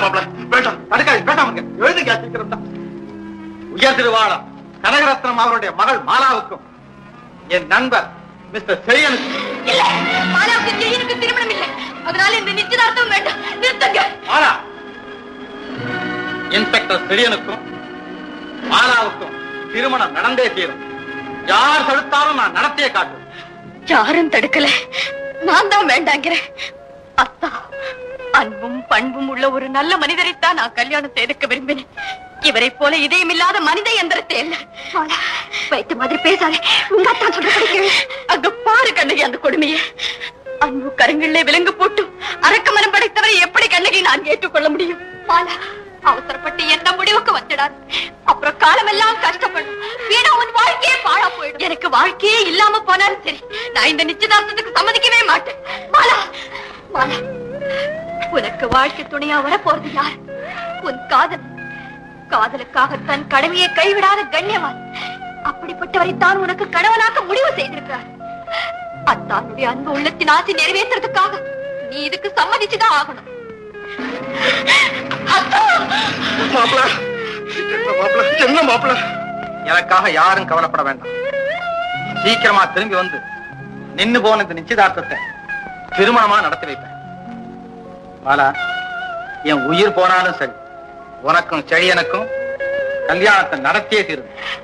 வேண்டாம் மாப்பிள வேண்டாம் தடுக்காது வேண்டாம் இருங்க. எழுதுங்க சீக்கிரம் தான் உயர் திருவாளம் கனகரத்னம் அவருடைய மகள் மாலாவுக்கும் என் நண்பர் மிஸ்டர் செழியனுக்கும் இல்ல மாலாவுக்கு ஜெயினுக்கு திருமணம் இல்லை அதனால இந்த நிச்சயதார்த்தம் வேண்டாம் நிறுத்துங்க மாலா இன்ஸ்பெக்டர் செழியனுக்கும் மாலாவுக்கும் திருமணம் நடந்தே தீரும் யார் தடுத்தாலும் நான் நடத்தியே காட்டுவேன் யாரும் தடுக்கல நான் தான் வேண்டாங்கிறேன் அத்தா அன்பும் பண்பும் உள்ள ஒரு நல்ல மனிதரைத்தான் நான் கல்யாணம் செய்துக்க விரும்பினேன் இவரை போல இதயமில்லாத மனித எந்திரத்தை இல்ல வைத்த மாதிரி பேசாதே உங்க அத்தா சொல்ற அங்க பாரு கண்ணகி அந்த கொடுமையை அன்பு கருங்களிலே விலங்கு போட்டு அரக்க மனம் படைத்தவரை எப்படி கண்ணகி நான் ஏற்றுக்கொள்ள முடியும் பாலா அவசரப்பட்டு எந்த முடிவுக்கு வந்துடாது அப்புறம் காலமெல்லாம் கஷ்டப்படும் வீணா உன் வாழ்க்கையே பாழா போயிடும் எனக்கு வாழ்க்கையே இல்லாம போனாலும் சரி நான் இந்த நிச்சயதார்த்தத்துக்கு சம்மதிக்கவே மாட்டேன் மாலா மாலா உனக்கு வாழ்க்கை துணையா வர போறது யார் உன் காதல் காதலுக்காக தன் கடமையை கைவிடாத கண்ணியவான் அப்படிப்பட்டவரை தான் உனக்கு கணவனாக்க முடிவு செய்திருக்கிறார் அத்தானுடைய அன்பு உள்ளத்தின் ஆசை நிறைவேற்றுறதுக்காக நீ இதுக்கு சம்மதிச்சுதான் ஆகணும் அத்தா மாப்பிள என்ன மாப்பிள என்ன மாப்பிள எனக்காக யாரும் கவலைப்பட வேண்டாம் சீக்கிரமா திரும்பி வந்து நின்னு போன இந்த நிச்சயதார்த்தத்தை திருமணமா நடத்தி வைப்பேன் மாலா என் உயிர் போனாலும் சரி உனக்கும் செழியனுக்கும் கல்யாணத்தை நடத்தியே தீரும்